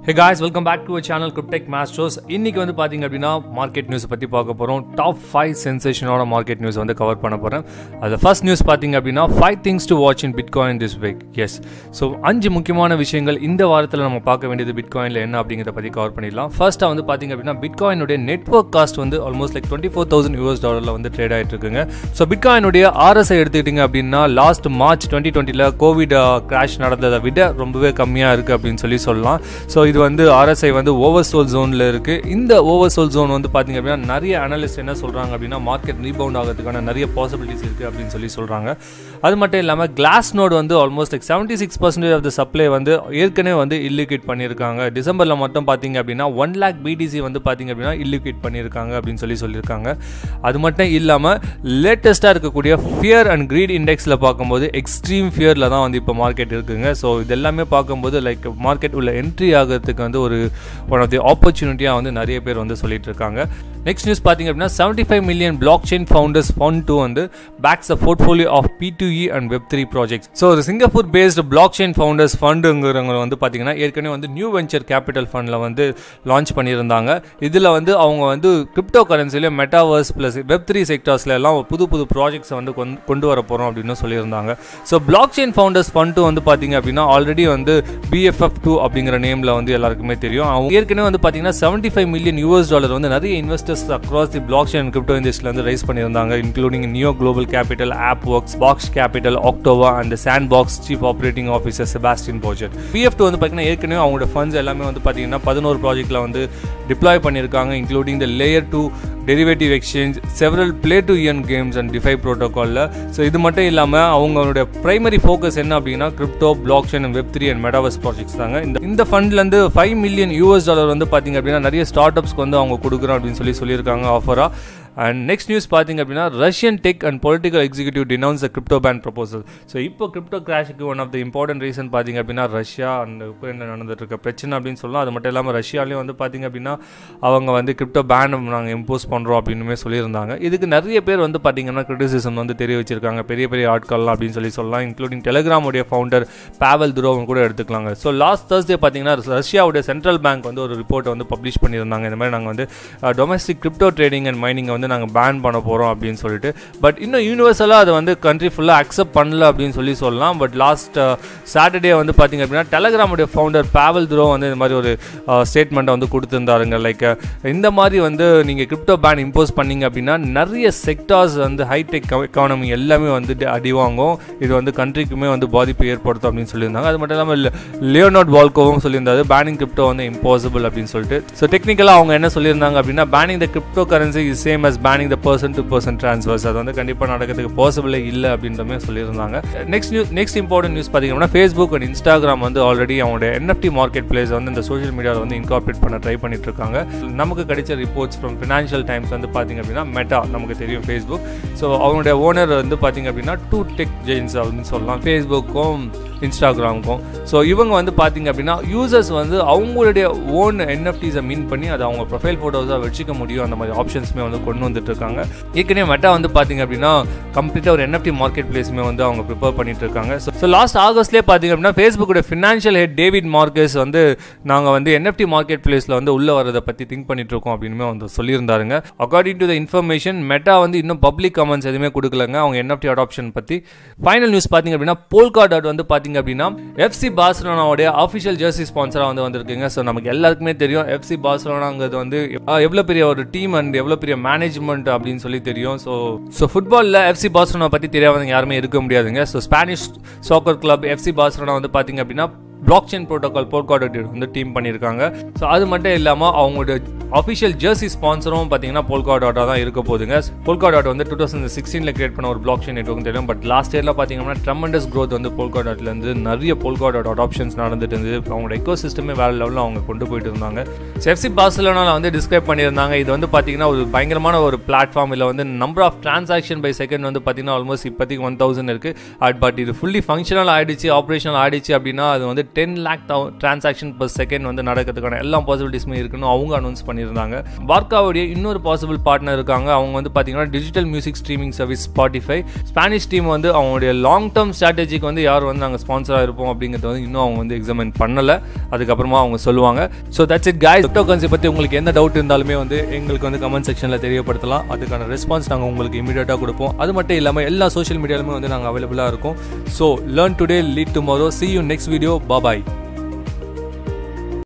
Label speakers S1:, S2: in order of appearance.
S1: hey guys welcome back to channel Cryptech masters இன்னைக்கு வந்து பார்த்தீங்க அப்படின்னா மார்க்கெட் நியூஸ் பற்றி பார்க்க போகிறோம் டாப் ஃபைவ் சென்சேஷனோட மார்க்கெட் நியூஸ் வந்து கவர் பண்ண போகிறேன் அதில் ஃபர்ஸ்ட் நியூஸ் பார்த்தீங்க அப்படின்னா five things to watch in bitcoin this week எஸ் ஸோ அஞ்சு முக்கியமான விஷயங்கள் இந்த வாரத்தில் நம்ம பார்க்க வேண்டியது பிட்காயினில் என்ன அப்படிங்கிறத பற்றி கவர் பண்ணிடலாம் ஃபர்ஸ்ட்டாக வந்து பார்த்தீங்க அப்படின்னா பிட்காயினுடைய நெட்ஒர்க் காஸ்ட் வந்து almost like twenty four thousand US டாலரில் வந்து ட்ரேட் ஆகிட்டு இருக்குங்க ஸோ பிட்காயினுடைய ஆர்எஸ்ஐ எடுத்துக்கிட்டிங்க அப்படின்னா லாஸ்ட் மார்ச் டுவெண்ட்டி டுவெண்ட்டியில் கோவிட் கிராஷ் நடந்ததை விட ரொம்பவே கம்மியாக இருக்குது அப்படின்னு சொல்லி சொல்லலாம் ஸோ இது வந்து ஆர்எஸ்ஐ வந்து ஓவர் சோல் ஜோனில் இருக்குது இந்த ஓவர் சோல் ஜோன் வந்து பார்த்தீங்க அப்படின்னா நிறைய அனலிஸ்ட் என்ன சொல்கிறாங்க அப்படின்னா மார்க்கெட் ரீபவுண்ட் ஆகிறதுக்கான நிறைய பாசிபிலிட்டிஸ் இருக்குது அப்படின்னு சொல்லி சொல்கிறாங்க அது மட்டும் இல்லாமல் கிளாஸ் நோட் வந்து almost like seventy six percentage of the supply வந்து ஏற்கனவே வந்து இல்லிக்விட் பண்ணியிருக்காங்க டிசம்பரில் மட்டும் பார்த்தீங்க அப்படின்னா ஒன் லேக் பிடிசி வந்து பார்த்தீங்க அப்படின்னா இல்லிக்விட் பண்ணியிருக்காங்க அப்படின்னு சொல்லி சொல்லியிருக்காங்க அது மட்டும் இல்லாமல் லேட்டஸ்ட்டாக இருக்கக்கூடிய ஃபியர் அண்ட் க்ரீட் இண்டெக்ஸில் பார்க்கும்போது எக்ஸ்ட்ரீம் ஃபியரில் தான் வந்து இப்போ மார்க்கெட் இருக்குங்க ஸோ இது எல்லாமே பார்க்கும்போது லைக் மார்க்கெட் உள்ள என்ட்ரி ஆகிறதுக்கு வந்து ஒரு ஒன் ஆஃப் தி ஆப்பர்ச்சுனிட்டியாக வந்து நிறைய பேர் வந்து சொல்லிட்டு இருக்காங்க நெக்ஸ்ட் நியூஸ் பார்த்தீங்க அப்படின்னா seventy five million blockchain founders fund to வந்து backs a portfolio of P two E and web three projects so ஒரு Singapore based blockchain founders ஃபண்டுங்கிறவங்க வந்து பார்த்தீங்கன்னா ஏற்கனவே வந்து நியூ வெஞ்சர் கேபிட்டல் ஃபண்டில் வந்து லான்ச் பண்ணியிருந்தாங்க இதில் வந்து அவங்க வந்து கிரிப்டோ கரன்சிலே மெட்டாவர்ஸ் ப்ளஸ் வெப் த்ரீ செக்டர்ஸ்ல எல்லாம் புது புது ப்ராஜெக்ட்ஸை வந்து கொண்டு- கொண்டு வர போகிறோம் அப்படின்னு சொல்லியிருந்தாங்க so blockchain founders fund வந்து பார்த்தீங்க அப்படின்னா ஆல்ரெடி வந்து பிஎஃப்எஃப் டூ அப்படிங்கிற நேமில் வந்து எல்லாருக்குமே தெரியும் அவங்க ஏற்கனவே வந்து பார்த்தீங்கன்னா seventy five million US dollar வந்து நிறைய investors across the blockchain crypto இண்டஸ்ட்ரியில் வந்து ரைஸ் பண்ணியிருந்தாங்க including Neo Global Capital app works box capital Octava and Sandbox chief operating officer Sebastien போஜர் பிஎஃப் டூ வந்து பார்த்தீங்கன்னா ஏற்கனவே அவங்களோட ஃபண்ட்ஸ் எல்லாமே வந்து பார்த்தீங்கன்னா பதினோரு ப்ராஜெக்ட்டில் வந்து டிப்ளாய் பண்ணியிருக்காங்க including the layer two derivative exchange several play to earn games and DeFi ப்ரோட்டோகாலில் ஸோ இது மட்டும் இல்லாமல் அவங்களுடைய பிரைமரி ஃபோக்கஸ் என்ன அப்படின்னா crypto blockchain web three and metaverse projects தாங்க இந்த இந்த ஃபண்ட்லேருந்து ஃபைவ் மில்லியன் யூஎஸ் டாலர் வந்து பார்த்தீங்க அப்படின்னா நிறைய ஸ்டார்ட் அப்ஸ்க்கு வந்து அவங்க கொடுக்குறோம் அப்படின்னு சொல்லி சொல்லியிருக்காங்க ஆஃபராக அண்ட் நெக்ஸ்ட் நியூஸ் பார்த்தீங்க அப்படின்னா Russian tech and political executive denounce the crypto ban proposal so இப்போ கிரிப்டோ கிராஷுக்கு one of the important reason பார்த்தீங்க அப்படின்னா ரஷ்யா அண்ட் உக்ரைனில் நடந்துட்டு இருக்க பிரச்சனை அப்படின்னு சொல்லலாம் அது மட்டும் இல்லாமல் ரஷ்யாலையும் வந்து பார்த்தீங்க அப்படின்னா அவங்க வந்து கிரிப்டோ பேன் நாங்கள் இம்போஸ் பண்ணுறோம் அப்படின்னுமே சொல்லியிருந்தாங்க இதுக்கு நிறைய பேர் வந்து பார்த்தீங்கன்னா கிரிட்டிசிசம் வந்து தெரிவிச்சிருக்காங்க பெரிய பெரிய ஆட்கள்லாம் அப்படின்னு சொல்லி சொல்லலாம் இன்க்ளூடிங் டெலிகிராமுடைய ஃபவுண்டர் பாவல் துரோவன் கூட எடுத்துக்கலாங்க ஸோ லாஸ்ட் Thursday பார்த்தீங்கன்னா ரஷ்யாவுடைய சென்ட்ரல் பேங்க் வந்து ஒரு ரிப்போர்ட்டை வந்து பப்ளிஷ் பண்ணியிருந்தாங்க இந்த மாதிரி நாங்கள் வந்து டொமஸ்டிக் கிரிப்டோ ட்ரேடிங் அண்ட் மைனிங்கை வந்து நாங்கள் பேன் பண்ண போகிறோம் அப்படின்னு சொல்லிட்டு பட் இன்னும் யூனிவர்சலாக அதை வந்து கண்ட்ரி ஃபுல்லாக அக்செப்ட் பண்ணல அப்படின்னு சொல்லி சொல்லலாம் பட் லாஸ்ட் சாட்டர்டே வந்து பார்த்தீங்க அப்படின்னா டெலகிராமுடைய ஃபவுண்டர் பாவல் துரோ வந்து இந்த மாதிரி ஒரு ஸ்டேட்மெண்ட்டை வந்து கொடுத்துருந்தாருங்க லைக் இந்த மாதிரி வந்து நீங்கள் கிரிப்டோ பேன் இம்போஸ் பண்ணீங்க அப்படின்னா நிறைய செக்டார்ஸ் வந்து ஹைடெக் எக்கானமி எல்லாமே வந்து அடி வாங்கும் இது வந்து கண்ட்ரிக்குமே வந்து பாதிப்பு ஏற்படுத்தும் அப்படின்னு சொல்லியிருந்தாங்க அது மட்டும் இல்லாமல் லியோனாட் வால்கோவும் சொல்லியிருந்தாரு பேனிங் கிரிப்டோ வந்து இம்பாசிபிள் அப்படின்னு சொல்லிட்டு ஸோ டெக்னிக்கலாக அவங்க என்ன சொல்லியிருந்தாங்க அப்படின்னா banning the cryptocurrency is same as banning the person to person transfers அது வந்து கண்டிப்பாக நடக்கிறதுக்கு பாசிபிளே இல்லை அப்படின்ற மாதிரி சொல்லியிருந்தாங்க next news next important news பார்த்தீங்கன்னா ஃபேஸ்புக் அண்ட் இன்ஸ்டாகிராம் வந்து ஆல்ரெடி அவங்களுடைய NFT மார்க்கெட் பிளேஸ் வந்து இந்த சோஷியல் மீடியாவில் வந்து இன்கார்பரேட் பண்ண ட்ரை பண்ணிட்டு இருக்காங்க நமக்கு கிடைச்ச ரிப்போர்ட்ஸ் ஃப்ரம் ஃபினான்ஷியல் டைம்ஸ் வந்து பார்த்தீங்க அப்படின்னா மெட்டா நமக்கு தெரியும் ஃபேஸ்புக் ஸோ அவங்களுடைய ஓனர் வந்து பார்த்தீங்க அப்படின்னா டூ டெக் ஜெயின்ஸ் அப்படின்னு சொல்லலாம் ஃபேஸ்புக்கும் இன்ஸ்டாகிராமுக்கும் ஸோ இவங்க வந்து பார்த்தீங்க அப்படின்னா யூசர்ஸ் வந்து அவங்களுடைய ஓன் என்எஃப்டிஸை மீன் பண்ணி அதை அவங்க ப்ரொஃபைல் ஃபோட்டோஸாக வச்சுக்க முடியும் அந்த மாதிரி ஆப்ஷன்ஸுமே வந்து கொண்டு வந்துட்டு இருக்காங்க ஏற்கனவே மெட்டா வந்து பார்த்தீங்க அப்படின்னா கம்ப்ளீட்டாக ஒரு என்எஃப்டி மார்க்கெட் பிளேஸுமே வந்து அவங்க ப்ரிப்பேர் பண்ணிட்டு இருக்காங்க ஸோ லாஸ்ட் ஆகஸ்ட்லேயே பார்த்தீங்க அப்படின்னா ஃபேஸ்புக்கோட ஃபினான்ஷியல் ஹெட் டேவிட் மார்க்கஸ் வந்து நாங்கள் வந்து என்எஃப்டி மார்க்கெட் பிளேஸில் வந்து உள்ள வரதை பற்றி திங்க் பண்ணிட்டு இருக்கோம் அப்படின்னு வந்து சொல்லியிருந்தாருங்க according to the information Meta வந்து இன்னும் பப்ளிக் கமெண்ட்ஸ் எதுவுமே கொடுக்கலங்க அவங்க என்எஃப்டி அடாப்ஷன் பற்றி ஃபைனல் நியூஸ் பார்த்தீங்க அப்படின்னா போல்கா டாட் வந்து பார்த்தீங்க அப்படின்னா எஃப்சி பார்சலோனாவுடைய அஃபிஷியல் ஜெர்சி ஸ்பான்சராக வந்து வந்திருக்குங்க ஸோ நமக்கு எல்லாருக்குமே தெரியும் எஃப்சி பார்சலோனாங்கிறது வந்து எவ்வளோ பெரிய ஒரு டீம் அண்ட் எவ்வளோ பெரிய மேனேஜ்மெண்ட் அப்படின்னு சொல்லி தெரியும் ஸோ ஸோ ஃபுட்பாலில் எஃப்சி பார்சலோனா பற்றி தெரியாதவங்க யாருமே இருக்க முடியாதுங்க so Spanish soccer club FC Barcelona வந்து பார்த்தீங்க அப்படின்னா பிளாக் செயின் ப்ரோட்டோகால் போல்காடோட் வந்து டீம் பண்ணியிருக்காங்க ஸோ அது மட்டும் இல்லாமல் அவங்களோட அஃபிஷியல் ஜெர்சி ஸ்பான்சரும் பார்த்தீங்கன்னா போல்கா டாட்டா தான் இருக்க போகுதுங்க போல்கா டாட் வந்து டூ தௌசண்ட் சிக்ஸ்டீனில் கிரியேட் பண்ண ஒரு பிளாக் செயின் நெட்ஒர்க் தெரியும் பட் லாஸ்ட் இயரில் பார்த்தீங்கன்னா ட்ரமண்டஸ் growth வந்து போல்கா டாட்லேருந்து நிறைய போல்கா டாட் அடாப்ஷன்ஸ் நடந்துட்டு இருந்தது அவங்களோட எக்கோ சிஸ்டமே வேறு லெவலில் அவங்க கொண்டு போயிட்டு இருந்தாங்க எஃப்சி பார்சலோனாவில் வந்து டிஸ்கிரைப் பண்ணியிருந்தாங்க இது வந்து பார்த்தீங்கன்னா ஒரு பயங்கரமான ஒரு பிளாட்ஃபார்ம் இல்லை வந்து number of transaction by second வந்து பார்த்தீங்கன்னா ஆல்மோஸ்ட் இப்போதைக்கு ஒன் தௌசண்ட் இருக்குது பட் இது ஃபுல்லி ஃபங்க்ஷனல் ஆயிடுச்சு ஆப்ரேஷனல் ஆயிடுச்சு அப்படின்னா அது வந்து ten lakh transaction per second வந்து நடக்கிறதுக்கான எல்லா பாசிபிலிட்டிஸுமே இருக்குன்னு அவங்க அனௌன்ஸ் பண்ணியிருந்தாங்க பார்க்காவுடைய இன்னொரு பாசிபிள் பார்ட்னர் இருக்காங்க அவங்க வந்து பார்த்தீங்கன்னா digital music streaming service Spotify Spanish team வந்து அவங்களுடைய லாங் டேர்ம் ஸ்ட்ராட்டஜிக்கு வந்து யார் வந்து நாங்கள் ஸ்பான்சராக இருப்போம் அப்படிங்கிறத வந்து இன்னும் அவங்க வந்து எக்ஸாமின் பண்ணலை அதுக்கப்புறமா அவங்க சொல்லுவாங்க so that's it guys cryptocurrency பற்றி உங்களுக்கு எந்த டவுட் இருந்தாலுமே வந்து எங்களுக்கு வந்து கமெண்ட் செக்ஷனில் தெரியப்படுத்தலாம் அதுக்கான ரெஸ்பான்ஸ் நாங்கள் உங்களுக்கு இமீடியட்டாக கொடுப்போம் அது மட்டும் இல்லாமல் எல்லா சோஷியல் மீடியாலுமே வந்து நாங்கள் அவைலபிளாக இருக்கும் so learn today lead tomorrow see you next video பாபாய்